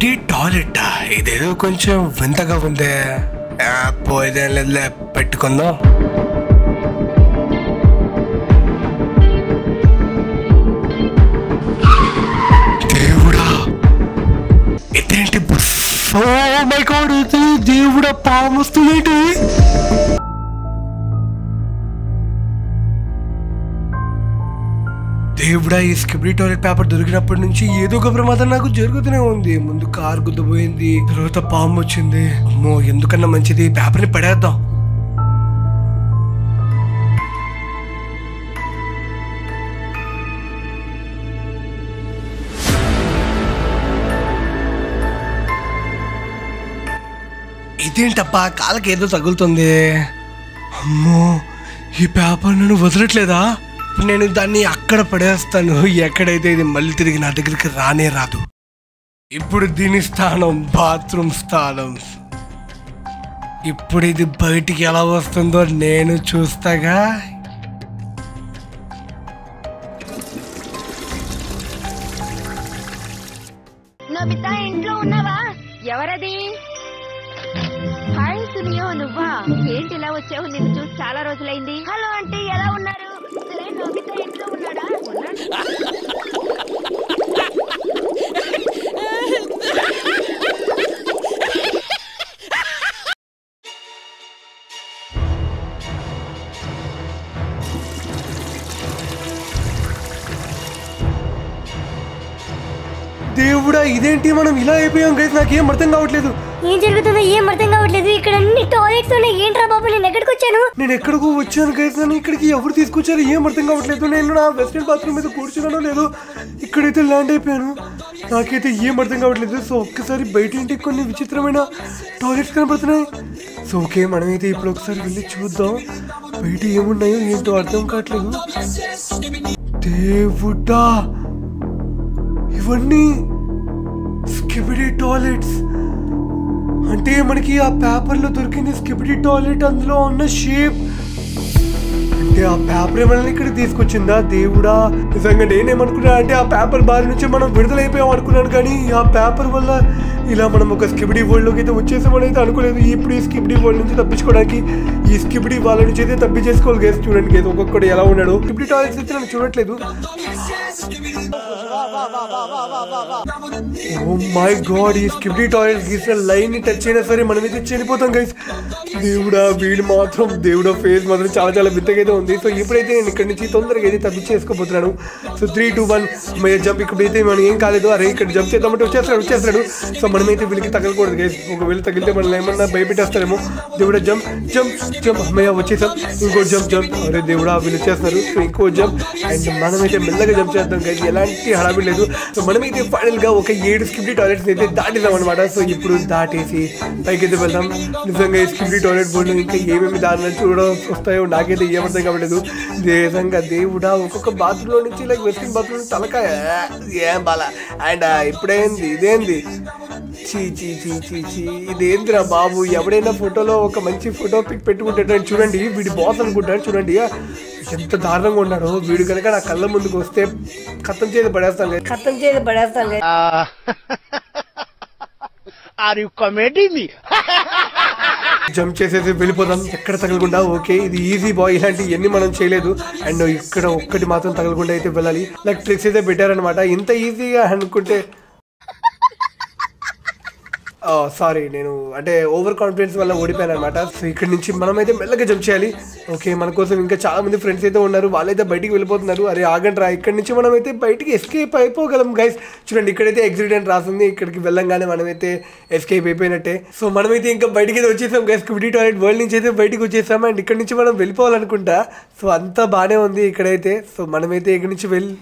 Skibidi toilet ఇదేదో కొంచెం వింతగా ఉందే ఆ, పోయేదేం లేదులే పెట్టుకుందాం దేవుడా ఇదేంటి ఓ మై గాడ్ ఇది దేవుడా పాము వస్తుందేంటి దేవుడా ఈ స్కిబ్రీ టాయిలెట్ పేపర్ దొరికినప్పటి నుంచి ఏదో ఒక ప్రమాదం నాకు జరుగుతూనే ఉంది ముందు కార్ గుద్దపోయింది తర్వాత పాము వచ్చింది అమ్మో ఎందుకన్నా మంచిది ఈ పేపర్ని పడేద్దాం ఇదేంటప్పా కాళ్ళకి ఏదో తగులుతుంది అమ్మో ఈ పేపర్ నన్ను వదలట్లేదా ఇప్పుడు నేను దాన్ని అక్కడ పడేస్తాను ఎక్కడైతే ఇది మళ్ళీ తిరిగి నా దగ్గరికి రానే రాదు ఇప్పుడు దీని స్థానం బాత్రూమ్ స్థానం ఇప్పుడు ఇది బయటికి ఎలా వస్తుందో నేను చూస్తాగా నోబితా ఇంట్లో ఉన్నావా ఎవరది హాయ్ సునియో నువ్వా ఏంటి ఇలా వచ్చావు నిన్ను చూసి చాలా రోజులైంది హలో ఆంటీ ఎలా ఉన్నారు సరే నోబితా ఇంట్లో ఉన్నాడా ఉన్నాడు. దేవుడా ఇదేంటి మనం ఇలా అయిపోయాం గైస్ నాకేం అర్థం కావట్లేదు ఏం జరుగుతుందో ఏం అర్థం కావట్లేదు ఇక్కడ అన్ని టాయిలెట్స్ ఉన్నాయి ఏంట్రా బాబు నేను ఎక్కడికి వచ్చాను నేను ఎక్కడికో వచ్చాను గైస్ నన్ను ఇక్కడికి ఎవరు తీసుకొచ్చారు ఏం అర్థం కావట్లేదు నేను నా వెస్టర్న్ బాత్రూమ్ మీద కూర్చున్నానో లేదో ఇక్కడైతే ల్యాండ్ అయిపోయాను నాకైతే ఏం అర్థం కావట్లేదు సో ఒక్కసారి బయట ఇంటికి కొన్ని విచిత్రమైన టాయిలెట్స్ కనపడుతున్నాయి సో ఓకే మనమైతే ఇప్పుడు ఒకసారి వెళ్ళి చూద్దాం బయట ఏమున్నాయో ఏంటో అర్థం కావట్లేదు దేవుడా ఇవన్నీ స్కిబిడి టాయిలెట్స్ అంటే మనకి ఆ పేపర్లో దొరికింది స్కిబిడి టాయిలెట్ అందులో ఉన్న షేప్ అంటే ఆ పేపర్ మనల్ని ఇక్కడ తీసుకొచ్చిందా దేవుడా నిజంగా నేనేమనుకున్నా అంటే ఆ పేపర్ బారి నుంచి మనం విడుదలైపోయాం అనుకున్నాను కానీ ఆ పేపర్ వల్ల ఇలా మనం ఒక స్కిబిడి వరల్డ్ లోకి అయితే వచ్చేసామని అయితే అనుకోలేదు ఇప్పుడు ఈ స్కిబిడి వరల్డ్ నుంచి తప్పించుకోవడానికి ఈ స్కిబిడి వాళ్ళ నుంచి అయితే తప్పించేసుకోవాలి గేస్ చూడండి గేస్ ఒక్కొక్కడు ఎలా ఉన్నాడు స్కిబిడి టాయిలెట్స్ అయితే నన్ను చూడట్లేదు ఓ మై గాడ్ ఈ స్కిబిడి టాయిలెట్ గీసిన లైన్ ని టచ్ అయినా సరే మనమైతే చనిపోతాం గైస్ దేవుడా వీడు మాత్రం దేవుడా ఫేస్ మాత్రం చాలా చాలా విత్తగా అయితే ఉంది సో ఇప్పుడైతే నేను ఇక్కడ నుంచి తొందరగా అయితే తప్పించేసుకోబోతున్నాను so three two one my jump ఇక్కడైతే మనం ఏం కాలేదు అరే ఇక్కడ జంప్ చేద్దామంటే వచ్చేస్తాడు వచ్చేస్తాడు సో మనమైతే వీళ్ళకి తగలకూడదు గైస్ ఒకవేళ తగిలితే మనల్ని ఏమన్నా భయపెట్టేస్తారేమో దేవుడా జంప్ జంప్ జంప్ అమ్మయ్య వచ్చేసాం ఇంకో జంప్ జంప్ అరే దేవుడా వీళ్ళు వచ్చేస్తున్నారు సో ఇంకో జంప్ అండ్ మనమైతే మెల్లగా జంప్ చేద్దాం గైస్ ఎలాంటి హడావిడి లేదు సో మనమైతే ఫైనల్ గా ఒక ఏడు స్కిబ్డి టాయిలెట్స్ అయితే దాటిదాం అనమాట సో ఇప్పుడు దాటేసి పైకైతే వెళ్దాం నిజంగా ఈ స్కిబ్డి టాయిలెట్ బోర్డు ఇంకా ఏమేమి దానిలో చూడడం వస్తాయో నాకైతే ఏమర్థం కావట్లేదు నిజంగా దేవుడా ఒక్కొక్క బాత్రూమ్ లో నుంచి లైక్ వెస్టింగ్ బాత్రూమ్ తలకాయ ఏం బాల అండ్ ఇప్పుడేంది ఇదేంది చీ చీ చీ చీ చీ ఇదేందిరా బాబు ఎవడైనా ఫోటోలో ఒక మంచి ఫోటో పిక్ పెట్టుకుంటాడు చూడండి వీడి బాస్ అనుకుంటాడు చూడండి ఎంత దారుణంగా ఉన్నాడో వీడు కనుక నా కళ్ళ ముందుకు వస్తే కథం చేసి పడేస్తాను guys. ఖతం చేసి పడేస్తాను guys. Are you comedy me? Jump చేసేసి వెళ్ళిపోదాం ఎక్కడ తగలకుండా ఓకే ఇది ఈజీ బాయ్ ఇలాంటి ఎన్ని మనం చేయలేదు అండ్ ఇక్కడ ఒక్కటి మాత్రం తగలకుండా అయితే వెళ్ళాలి లైక్ ట్రిక్స్ అయితే పెట్టారనమాట ఇంత ఈజీగా అనుకుంటే సారీ నేను అంటే ఓవర్ కాన్ఫిడెన్స్ వల్ల ఓడిపోయాను అనమాట సో ఇక్కడ నుంచి మనమైతే మెల్లగా జంప్ చేయాలి ఓకే మన కోసం ఇంకా చాలా మంది ఫ్రెండ్స్ అయితే ఉన్నారు వాళ్ళైతే బయటికి వెళ్ళిపోతున్నారు అరే ఆగండి రా ఇక్కడ నుంచి మనమైతే బయటికి ఎస్కేప్ అయిపోగలం గైస్ చూడండి ఇక్కడైతే ఎగ్జిట్ అని రాస్తుంది ఇక్కడికి వెళ్ళంగానే మనమైతే ఎస్కేప్ అయిపోయినట్టే సో మనమైతే ఇంకా బయటికి అయితే వచ్చేసాం గైస్ క్విటీ టాయిలెట్ వరల్డ్ నుంచి అయితే బయటికి వచ్చేసాం అండ్ ఇక్కడ నుంచి మనం వెళ్ళిపోవాలనుకుంటా సో అంతా బాగానే ఉంది ఇక్కడైతే సో మనమైతే ఇక్కడ నుంచి వెళ్ళి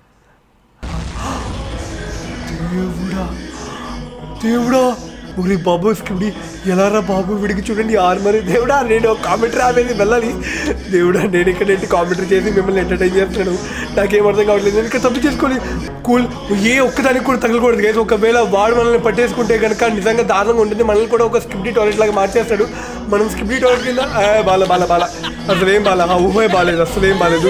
దేవుడా దేవుడా ఊరి బాబు స్కిబడి ఎలారా బాబు వీడికి చూడండి ఆర్మర్ దేవుడా నేను కామెంటరీ ఆపేది వెళ్ళాలి దేవుడా నేను ఇక్కడ ఏంటి కామెంటరీ చేసి మిమ్మల్ని ఎంటర్టైన్ చేస్తున్నాను నాకేం అర్థం కావట్లేదు నేను ఇక్కడ తప్పు చేసుకోవాలి కూల్ ఏ ఒక్కదానికి కూడా తగలకూడదు గైస్ ఒకవేళ వాడు మనల్ని పట్టేసుకుంటే కనుక నిజంగా దారుణంగా ఉంటుంది మనల్ని కూడా ఒక స్కిబ్డి టాయిలెట్ లాగా మార్చేస్తాడు మనం స్కిబ్డి టాయిలెట్ కింద ఆ, బాల బాల బాల అసలు ఏం బాల ఆ ఊహే బాలేదు అసలు ఏం బాలేదు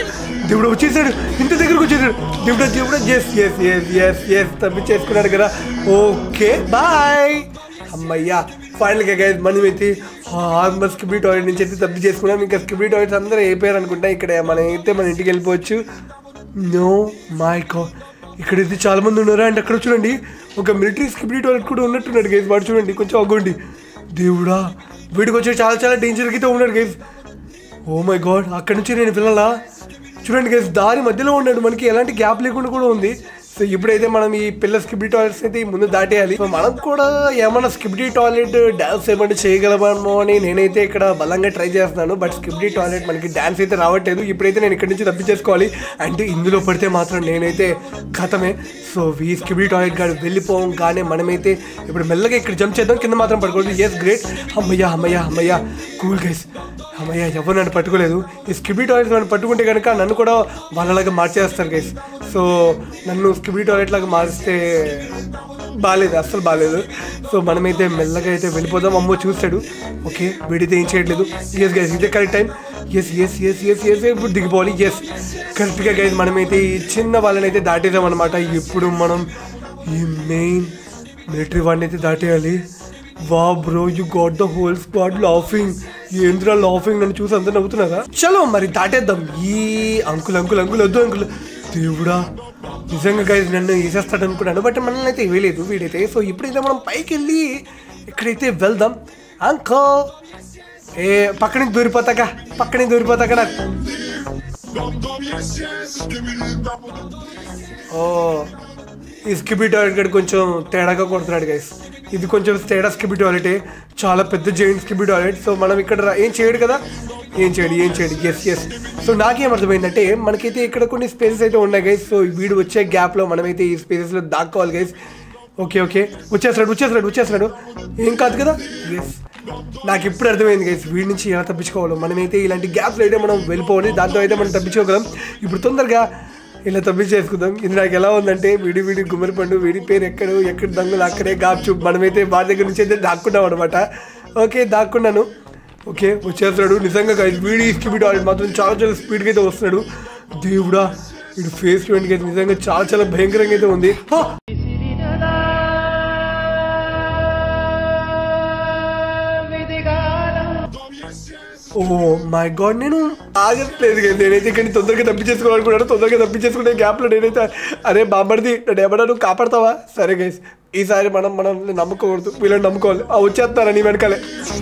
దేవుడు వచ్చేసాడు ఇంత దగ్గరకు వచ్చేసాడు దేవుడు దేవుడు yes yes yes yes yes తప్పించేసుకున్నాడు కదా ఓకే బాయ్ అమ్మయ్యా ఫైనల్గా గైజ్ మనం అయితే ఆల్మోస్ట్ స్కిబీ టాయిలెట్ నుంచి అయితే తప్పి చేసుకున్నాం ఇంకా స్కిబీ టాయిలెట్స్ అందరూ అయిపోయారు అనుకుంటా ఇక్కడ మనం అయితే మన ఇంటికి వెళ్ళిపోవచ్చు నో మై గాడ్ ఇక్కడైతే చాలా మంది ఉన్నారు అండ్ అక్కడ చూడండి ఒక మిలిటరీ స్కిబీ టాయిలెట్ కూడా ఉన్నట్టున్నాడు గైజ్ వాడు చూడండి కొంచెం అగ్గోండి దేవుడా వీడికి వచ్చి చాలా చాలా డేంజర్కి అయితే ఉన్నాడు గైజ్ ఓ మై గాడ్ అక్కడి నుంచి నేను పిల్లలా చూడండి గైస్ దారి మధ్యలో ఉన్నాడు మనకి ఎలాంటి గ్యాప్ లేకుండా కూడా ఉంది సో ఇప్పుడైతే మనం ఈ పిల్ల స్కిబిటీ టాయిలెట్స్ అయితే ఈ ముందు దాటేయాలి సో మనం కూడా ఏమన్నా స్కిబిటీ టాయిలెట్ డాన్స్ ఏమంటే చేయగలమో అని నేనైతే ఇక్కడ బలంగా ట్రై చేస్తున్నాను బట్ స్కిబిటీ టాయిలెట్ మనకి డాన్స్ అయితే రావట్లేదు ఇప్పుడైతే నేను ఇక్కడి నుంచి తప్పించేసుకోవాలి అంటే ఇందులో పడితే మాత్రం నేనైతే కథమే సో ఈ స్కిబిటీ టాయిలెట్ గాడు వెళ్ళిపోగానే మనమైతే ఇప్పుడు మెల్లగా ఇక్కడ జంప్ చేద్దాం కింద మాత్రం పడుకోవద్దు ఎస్ గ్రేట్ అమ్మయ్యా అమ్మయ్యా అమ్మయ్యా కూల్ గైస్ అమ్మయ్య ఎవరు నన్ను పట్టుకోలేదు ఈ స్కిబీ టాయిలెట్ నన్ను పట్టుకుంటే కనుక నన్ను కూడా వాళ్ళలాగా మార్చేస్తారు గైస్ సో నన్ను స్కిబీ టాయిలెట్ లాగా మారిస్తే బాగాలేదు అస్సలు బాగాలేదు సో మనమైతే మెల్లగా అయితే వెళ్ళిపోదాం అమ్మో చూస్తాడు ఓకే వీడైతే ఏం చేయట్లేదు ఎస్ గైస్ ఇదే correct time yes yes yes yes yes ఇప్పుడు దిగిపోవాలి ఎస్ కరెక్ట్గా గైస్ మనమైతే ఈ చిన్న వాళ్ళని అయితే దాటేదాం అనమాట ఇప్పుడు మనం ఈ మెయిన్ మిలిటరీ వాడిని అయితే దాటేయాలి వా bro you got the whole squad laughing ఏంద్రా లాఫింగ్ నన్ను చూసి అందరు నవ్వుతున్నారా చలో మరి దాటేద్దాం ఈ అంకుల్ అంకుల్ అంకుల్ వద్దు అంకుల్ దేవుడా నిజంగా గైజ్ నన్ను వేసేస్తాడు అనుకున్నాను బట్ మనల్ని అయితే ఇవ్వలేదు వీడైతే సో ఇప్పుడైతే మనం పైకి వెళ్ళి ఇక్కడైతే వెళ్దాం అంకో ఏ పక్కనే దూరిపోతాక పక్కనే దూరిపోతాక నాకు ఓ ఈ స్కిబీ టాయిలెట్ గడి కొంచెం తేడాగా కొడుతున్నాడు గైస్ ఇది కొంచెం తేడా స్కిబీ టాయిలెటే చాలా పెద్ద జైంట్ స్కిబీ టాయిలెట్ సో మనం ఇక్కడ రా- ఏం చేయడు కదా ఏం చేయడు ఏం చేయడు ఎస్ ఎస్ సో నాకేం అర్థమైందంటే మనకైతే ఇక్కడ కొన్ని స్పేసెస్ అయితే ఉన్నాయి గైస్ సో వీడు వచ్చే గ్యాప్లో మనమైతే ఈ స్పేసెస్లో దాక్కోవాలి గైస్ ఓకే ఓకే వచ్చేస్తాడు వచ్చేస్తాడు వచ్చేస్తాడు ఏం కాదు కదా ఎస్ నాకు ఇప్పుడు అర్థమైంది గైస్ వీడి నుంచి ఎలా తప్పించుకోవాలో మనమైతే ఇలాంటి గ్యాప్లో అయితే మనం వెళ్ళిపోవాలి దాంతో అయితే మనం తప్పించుకోగలం ఇప్పుడు తొందరగా ఇలా తప్పించేసుకుందాం ఇది నాకు ఎలా ఉందంటే వీడి వీడి గుమ్మరి పండు వీడి పేరు ఎక్కడు ఎక్కడ దొంగలు అక్కడే గాప్చు మనమైతే వాడి దగ్గర నుంచి అయితే దాక్కున్నాం అనమాట ఓకే దాక్కున్నాను ఓకే వచ్చేస్తున్నాడు నిజంగా guys, వీడి స్పీడ్ ఆడి మాత్రం చాలా చాలా స్పీడ్గా అయితే వస్తున్నాడు దేవుడా వీడు ఫేస్ చూడండి అయితే నిజంగా చాలా చాలా భయంకరంగా అయితే ఉంది హా! ఓ మై గాడ్ నేను ఆగట్లేదు కదా నేనైతే ఇక్కడ తొందరగా తప్పించేసుకోవాలనుకున్నాను తొందరగా తప్పించేసుకునే గ్యాప్లో నేనైతే అరే బామ్మడిది నన్ను ఏమన్నా నువ్వు కాపాడతావా సరే గైస్ ఈసారి మనం మనం నమ్ముకోకూడదు వీళ్ళని నమ్ముకోవాలి ఆ వచ్చేస్తారా నీ వెనకాలే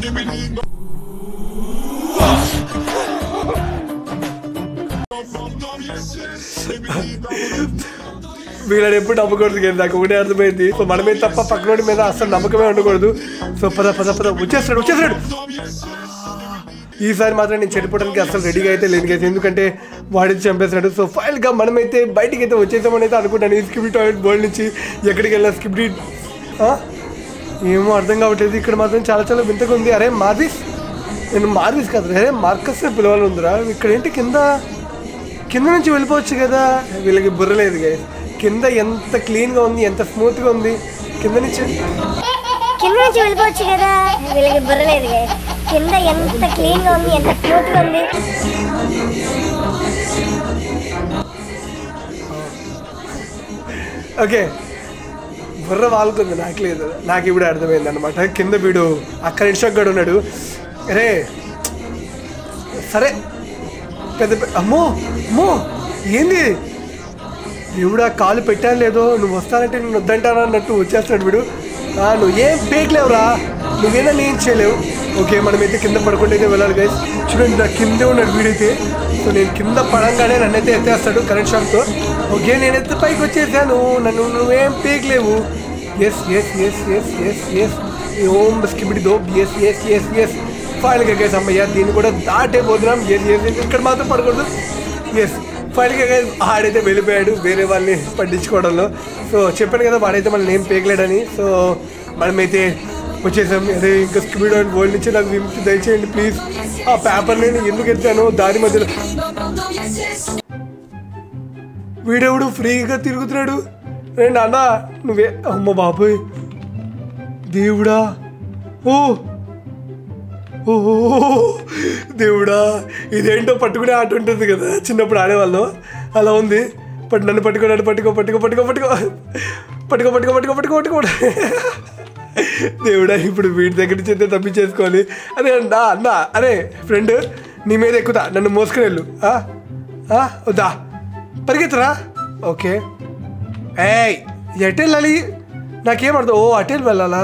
వీళ్ళని ఎప్పుడు నమ్మకూడదు కదా నాకు ఒకటే అర్థమైంది సో మనమే తప్ప పక్కనోడి మీద అసలు నమ్మకమే ఉండకూడదు సో పద పద పద వచ్చేస్తాడు వచ్చేస్తాడు ఈసారి మాత్రం నేను చెడిపోవడానికి అసలు రెడీగా అయితే లేను కదా ఎందుకంటే వాడిని చంపేశాడు సో ఫైనల్గా మనమైతే బయటికి అయితే వచ్చేసామని అయితే అనుకుంటాను ఈ స్కిబీ టాయిలెట్ బోర్డు నుంచి ఎక్కడికి వెళ్ళినా స్కిబీ ఏమో అర్థం కావట్లేదు ఇక్కడ మాత్రం చాలా చాలా వింతగా ఉంది అరే మార్విస్ నేను మార్విస్ కాదు అరే మార్కస్ పిలవాలి ఉందిరా ఇక్కడ ఏంటి కింద కింద నుంచి వెళ్ళిపోవచ్చు కదా వీళ్ళకి బుర్ర లేదు guys. కింద ఎంత క్లీన్గా ఉంది ఎంత స్మూత్గా ఉంది కింద నుంచి కింద నుంచి వెళ్ళిపోవచ్చు కదా వీళ్ళకి బుర్రలేదు guys. కింద ఎంత క్లీన్ గా ఉంది ఎంత స్మూత్ గా ఉంది ఓకే బుర్ర వాళ్ళకుంది నాకు లేదు నాకు ఇప్పుడు అర్థమైంది అనమాట కింద వీడు అక్కడ ఇన్స్టాక్ గడు ఉన్నాడు అరే సరే పెద్ద పె- అమ్మో అమ్మో ఏంది దేవుడా కాలు పెట్టాను లేదో నువ్వు వస్తానంటే నేను వద్దంటానా అన్నట్టు వచ్చేస్తాడు వీడు ఆ, నువ్వు ఏం పేకలేవురా నువ్వేనా నేను చేయలేవు ఓకే మనమైతే కింద పడకుండా అయితే వెళ్ళాలి గైస్ చూడండి నా కిందే ఉన్నాడు వీడైతే సో నేను కింద పడంగానే నన్నైతే ఎత్తేస్తాడు కరెంట్ షాక్తో ఓకే నేను ఎత్త పైకి వచ్చేసాను నన్ను నువ్వేం పేకలేవు yes yes yes yes yes yes ఓం స్కిబిడి దో ఎస్ ఎస్ ఎస్ ఎస్ ఫైనల్గా గైస్ అమ్మయ్య దీన్ని కూడా దాటే పోతున్నాం ఎస్ ఎస్ ఎస్ ఇక్కడ మాత్రం పడకూడదు ఎస్ ఫైనల్గా guys ఆడైతే వెళ్ళిపోయాడు వేరే వాళ్ళని పట్టించుకోవడంలో సో చెప్పాను కదా వాడైతే మనల్ని ఏం పేకలేడని సో మనమైతే వచ్చేసాం అదే ఇంకా స్కిబిడ్ అండ్ వరల్డ్ నుంచి నాకు విముక్తి దయచేయండి ప్లీజ్ ఆ పేపర్ నేను ఎందుకు ఎత్తాను దాని మధ్యలో వీడెవడు ఫ్రీగా తిరుగుతున్నాడు రండి అన్న నువ్వే అమ్మ బాబోయ్ దేవుడా ఓ ఓహో దేవుడా ఇదేంటో పట్టుకునే ఆట ఉంటుంది కదా చిన్నప్పుడు ఆడేవాళ్ళం అలా ఉంది పట్టు నన్ను పట్టుకో నన్ను పట్టుకో పట్టుకో పట్టుకో పట్టుకో పట్టుకో పట్టుకో పట్టుకో పట్టుకో పట్టుకో దేవుడా ఇప్పుడు వీటి దగ్గర నుంచి అయితే తప్పించేసుకోవాలి అదే అన్నా అన్న అరే ఫ్రెండ్ నీ మీద ఎక్కుతా నన్ను మోసుకుని వెళ్ళు ఆ? ఆ? వద్దా పరిగెత్తరా ఓకే ఏయ్ ఎటు వెళ్ళాలి నాకేం అర్థం ఓ అటు వెళ్ళాలా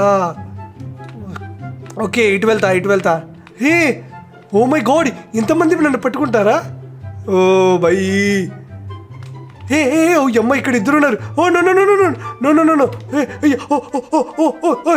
ఓకే ఇటు వెళ్తా ఇటు వెళ్తా హే ఓ మై గాడ్ ఇంతమంది నన్ను పట్టుకుంటారా ఓ బై హే హే ఓ అమ్మ ఇక్కడ ఇద్దరు ఉన్నారు oh no no no no no no no no no hey అయ్యో ఓ ఓ ఓ ఓ ఓ ఓ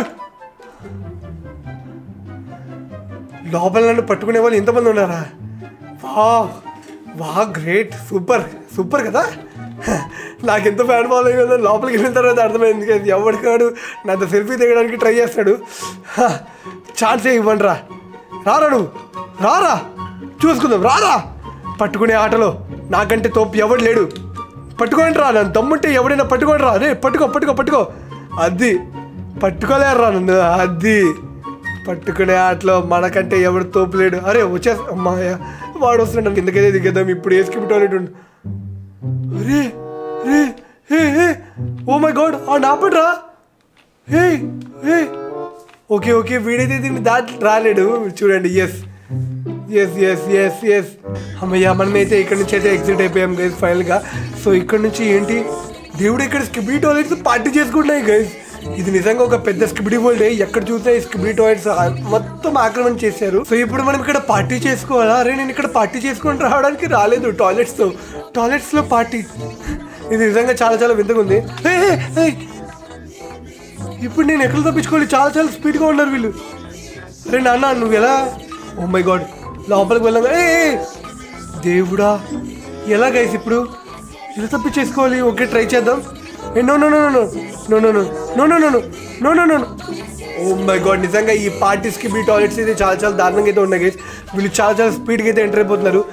లోపల నన్ను పట్టుకునే వాళ్ళు ఇంతమంది ఉన్నారా వా వా గ్రేట్ సూపర్ సూపర్ కదా నాకు ఎంత ఫ్యాన్ ఫాలోయింగ్ ఉందో లోపలికి వెళ్ళిన తర్వాత అర్థమైంది కదా ఎవడికాడు నాతో సెల్ఫీ దిగడానికి ట్రై చేస్తాడు ఛాన్సే ఇవ్వండి రా రారా నువ్వు రారా చూసుకుందాం రారా పట్టుకునే ఆటలో నాకంటే తోపు ఎవడు లేడు పట్టుకోండి రా నన్ను దమ్ముంటే ఎవడైనా పట్టుకోండి రా రే పట్టుకో పట్టుకో పట్టుకో అది పట్టుకోలేరు రా నన్ను అది పట్టుకునే ఆటలో మనకంటే ఎవడు తోపు లేడు అరే వచ్చే అమ్మాయ వాడు వస్తున్నాడు కిందకైతే దిగేద్దాం ఇప్పుడు వేసుకి టాయిలెట్ ఉండు అరే రే హే హే ఓ మై గాడ్ ఆ నాపడ్రా హే హే ఓకే ఓకే వీడైతే దీన్ని దాటి రాలేడు చూడండి yes yes yes yes yes అమ్మయ్య మనమైతే ఇక్కడ నుంచి అయితే ఎగ్జిట్ అయిపోయాం గైస్ ఫైనల్గా సో ఇక్కడ నుంచి ఏంటి దేవుడు ఇక్కడ స్కిబీ టాయిలెట్స్ పార్టీ చేసుకుంటున్నాయి గైస్ ఇది నిజంగా ఒక పెద్ద స్కిబిడి వరల్డ్ ఎక్కడ చూసినా ఈ స్కిబిడి టాయిలెట్స్ మొత్తం ఆక్రమణ చేశారు సో ఇప్పుడు మనం ఇక్కడ పార్టీ చేసుకోవాలా అరే నేను ఇక్కడ పార్టీ చేసుకొని రావడానికి రాలేదు టాయిలెట్స్ తో టాయిలెట్స్ లో పార్టీ ఇది నిజంగా చాలా చాలా వింతగా ఉంది హే, హే, హే. ఇప్పుడు నేను ఎక్కడ తప్పించుకోవాలి చాలా చాలా స్పీడ్గా ఉన్నారు వీళ్ళు అరే నాన్న నువ్వు ఎలా ఓ మై గాడ్ లోపలికి వెళ్ళాం ఏ ఏ, దేవుడా ఎలా గైస్ ఇప్పుడు ఎలా తప్పించేసుకోవాలి ఓకే ట్రై చేద్దాం ఏ no no no no no no no no no no no no no no oh my god నిజంగా ఈ పార్టీస్కి మీ టాయిలెట్స్ అయితే చాలా చాలా దారుణంగా అయితే ఉన్నాయి గైస్ వీళ్ళు చాలా చాలా స్పీడ్గా అయితే ఎంటర్ అయిపోతున్నారు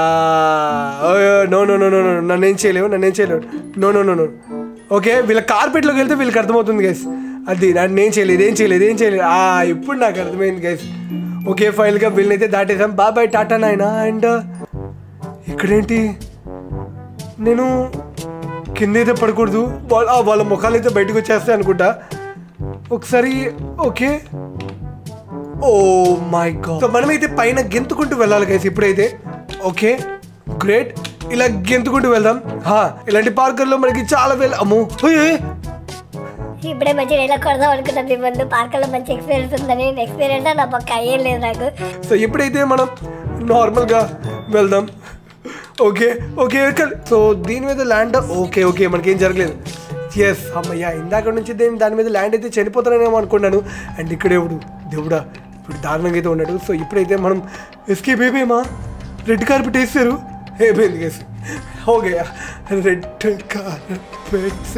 no no no no no నన్ను ఏం చేయలేవు నన్ను ఏం చేయలేవు no no no no okay వీళ్ళ కార్పెట్లోకి వెళ్తే వీళ్ళకి అర్థమవుతుంది గైస్ అది నన్ను ఏం చేయలేదు ఏం చేయలేదు ఏం చేయలేదు ఆ ఇప్పుడు నాకు అర్థమైంది గైస్ ఓకే ఫైనల్గా వీళ్ళనైతే దాటేసాం బాబాయ్ టాటా నాయన అండ్ ఇక్కడేంటి నేను కింద అయితే పడకూడదు వాళ్ళ ఆ, వాళ్ళ ముఖాలు అయితే బయటకు వచ్చేస్తాయి అనుకుంటా ఒకసారి okay oh my god so మనమైతే పైన గెంతుకుంటూ వెళ్ళాలి గైస్ ఇప్పుడైతే ఓకే గ్రేట్ ఇలా గెంతుకుంటూ వెళ్దాం హా ఇలాంటి పార్కుల్లో మనకి చాలా వెళ్ళ అమ్మో ఓయ్, ఓయ్. ఇప్పుడే మంచి ఇలా కొడదాం అనుకున్నాను మీ ముందు పార్కులో మంచి ఎక్స్పీరియన్స్ ఉందని ఎక్స్పీరియన్స్ నా పక్క అయ్యేం లేదు నాకు సో ఇప్పుడైతే మనం నార్మల్గా వెళ్దాం ఓకే ఓకే కల్- సో దీని మీద ల్యాండ్ ఓకే ఓకే మనకేం జరగలేదు ఎస్ అమ్మయ్య ఇందాక నుంచి దేని దాని మీద ల్యాండ్ అయితే చనిపోతానేమో అనుకున్నాను అండ్ ఇక్కడ ఎవడు దేవుడా ఇప్పుడు దారుణంగా అయితే ఉన్నాడు సో ఇప్పుడైతే మనం ఎస్కేప్ అయిపోయామా రెడ్ కార్పెట్ వేసారు అయిపోయింది కేసు ఓకే రెడ్ కార్పెట్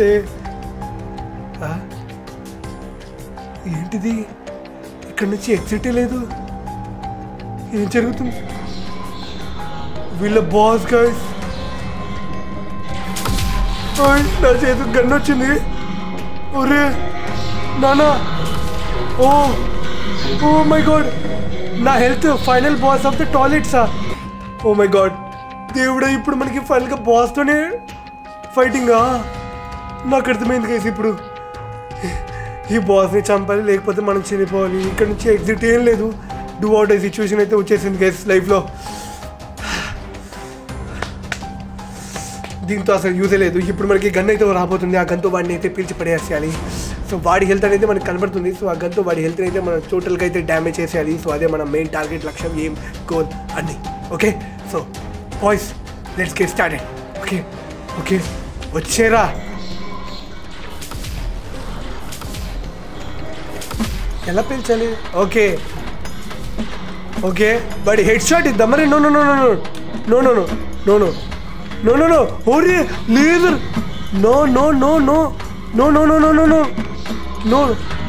ఏంటిది ఇక్కడ నుంచి ఎగ్జిట్ లేదు ఏం జరుగుతుంది వీళ్ళ బాస్ గైస్ నా చేతికి గన్ను వచ్చింది ఒరే నానా ఓ ఓ మై గాడ్ నా health final boss of the టాయిలెట్సా ఓ మై గాడ్ దేవుడా ఇప్పుడు మనకి ఫైనల్గా బాస్తోనే ఫైటింగా నాకు అర్థమైంది కేసు ఇప్పుడు ఈ బాస్ని చంపాలి లేకపోతే మనం చనిపోవాలి ఇక్కడ నుంచి ఎగ్జిట్ ఏం లేదు డూ అవుట్ సిచ్యువేషన్ అయితే వచ్చేసింది గైస్ లైఫ్లో దీంతో అసలు యూజే లేదు ఇప్పుడు మనకి గన్ అయితే రాబోతుంది ఆ గన్తో వాడిని అయితే పీల్చి పడేసేయాలి సో వాడి హెల్త్ అనేది మనకి కనబడుతుంది సో ఆ గన్తో వాడి హెల్త్ అయితే మనం టోటల్గా అయితే డ్యామేజ్ చేసేయాలి సో అదే మన మెయిన్ టార్గెట్ లక్ష్యం ఏం గోల్ అన్ని okay so boys let's get started okay okay వచ్చేరా ఎలా పెంచాలి okay okay but head shot ఇద్దాం మరి no no no no no no no no no no no no ఓరే లేదు no no no no no no no no no no no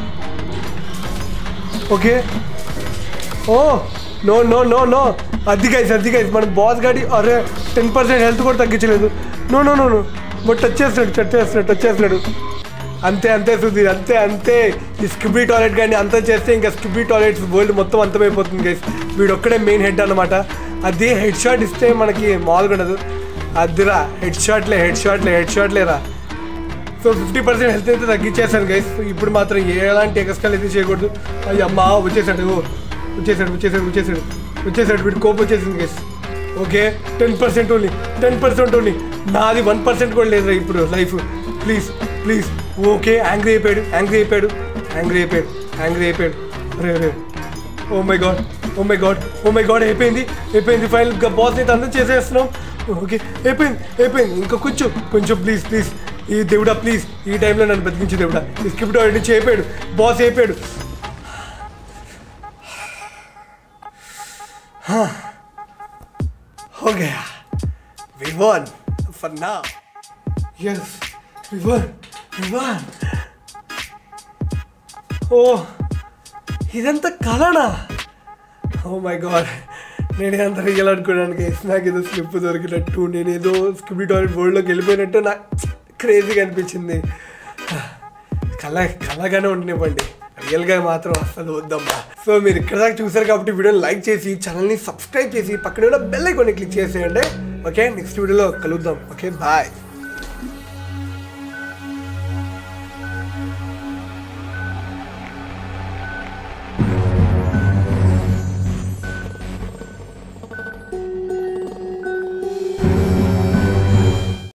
okay oh no no no no అది guys అది guys మన boss గాడి అరే ten percent health కూడా తగ్గించలేదు no no no no but touch చేస్తున్నాడు టచ్ చేస్తున్నాడు టచ్ చేస్తున్నాడు అంతే అంతే సుధీర్ అంతే అంతే ఈ స్కిబీ టాయిలెట్ కానీ అంతా చేస్తే ఇంకా స్కిబీ టాయిలెట్స్ వరల్డ్ మొత్తం అంతమైపోతుంది గైస్ వీడు ఒక్కడే మెయిన్ హెడ్ అనమాట అదే హెడ్ షాట్ ఇస్తే మనకి మామూలుగా ఉండదు అదిరా హెడ్ షాట్లే హెడ్ షాట్లే హెడ్ షాట్లేరా సో ఫిఫ్టీ పర్సెంట్ హెల్త్ అయితే తగ్గించేశాను గైస్ ఇప్పుడు మాత్రం ఎలాంటి ఎగస్కాలు అయితే చేయకూడదు అయ్యి అమ్మా వచ్చేసాడు వచ్చేసాడు వచ్చేసాడు వచ్చేసాడు వచ్చేసాడు వీడు కోపం వచ్చేసింది guys okay ten percent only ten percent only నాది వన్ పర్సెంట్ కూడా లేదు ఇప్పుడు life please please okay angry అయిపోయాడు యాంగ్రీ అయిపోయాడు యాంగ్రీ అయిపోయాడు యాంగ్రీ అయిపోయాడు రే రే oh my god oh my god oh my god అయిపోయింది అయిపోయింది ఫైనల్ బాస్ అయితే అందరం చేసేస్తున్నాం ఓకే అయిపోయింది అయిపోయింది ఇంకా కొంచెం కొంచెం ప్లీజ్ ప్లీజ్ ఈ దేవుడా ప్లీజ్ ఈ టైంలో నన్ను బతికించు దేవుడా ఈ స్క్రిప్ట్ వాడి నుంచి అయిపోయాడు బాస్ అయిపోయాడు ఓకే వి వన్ ఫర్ నా yes V one V one oh ఇదంతా కలనా ఓ మై గాడ్ నేను అంత రియల్ అనుకున్నాను గైస్ నాకు ఏదో స్లిప్ దొరికినట్టు నేను ఏదో స్కిబీ టాయిలెట్ వరల్డ్లోకి వెళ్ళిపోయినట్టు నాకు క్రేజీగా అనిపించింది కళ కళగానే ఉండనివ్వండి రియల్గా మాత్రం అసలు వద్దమ్మా సో మీరు ఇక్కడ దాకా చూసారు కాబట్టి వీడియోని లైక్ చేసి ఛానల్ని సబ్స్క్రైబ్ చేసి పక్కన ఉన్న బెల్ ఐకాన్ని క్లిక్ చేసేయండి ఓకే నెక్స్ట్ వీడియోలో కలుద్దాం ఓకే బాయ్